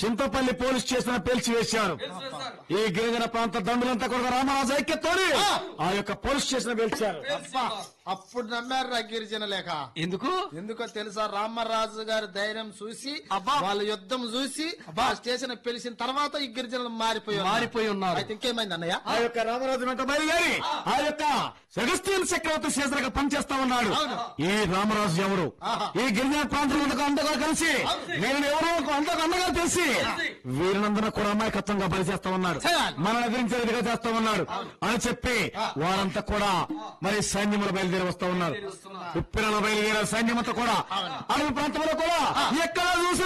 Chintapalli police station పేల్చివేశారు ఈ గిరిజన ప్రాంత దండులంతా కూడా రామరాజు ఐక్యతోని ఆ యొక్క పోలీస్ స్టేషన్ పేల్చారు అబ్బా, అప్పుడు నమ్మారు రా గిరిజన లేక ఎందుకు ఎందుకో తెలుసా రామరాజు గారి ధైర్యం చూసి అబ్బా. వాళ్ళ యుద్ధం చూసి ఆ స్టేషన్ పిలిచిన తర్వాత ఈ గిరిజనులు మారిపోయి మారిపోయి ఉన్నారు. అయితే ఇంకేమైంది అన్నయ్య ఆ యొక్క రామరాజు వెంట బయలుదేరి ఆ యొక్క అగస్త్యన్ చక్రవర్తి శేషరగా పనిచేస్తా ఉన్నాడు ఈ రామరాజు ఎవరు ఈ గిరిజన ప్రాంతంలో అందగా కలిసి నేను ఎవరో ఒక అందగా అందగా తెలిసి వీరినందన కూడా అమాయకత్వంగా బలి చేస్తా ఉన్నాడు చేయాలి. మనల్ని ఎదిరించేదిగా చేస్తా ఉన్నాడు అని చెప్పి వారంతా కూడా మరి సైన్యములు బయలుదేరి వస్తా ఉన్నారు ఉప్పిరల బయలుదేరే సైన్యమంతా కూడా అడవి ప్రాంతంలో కూడా ఎక్కడ చూసి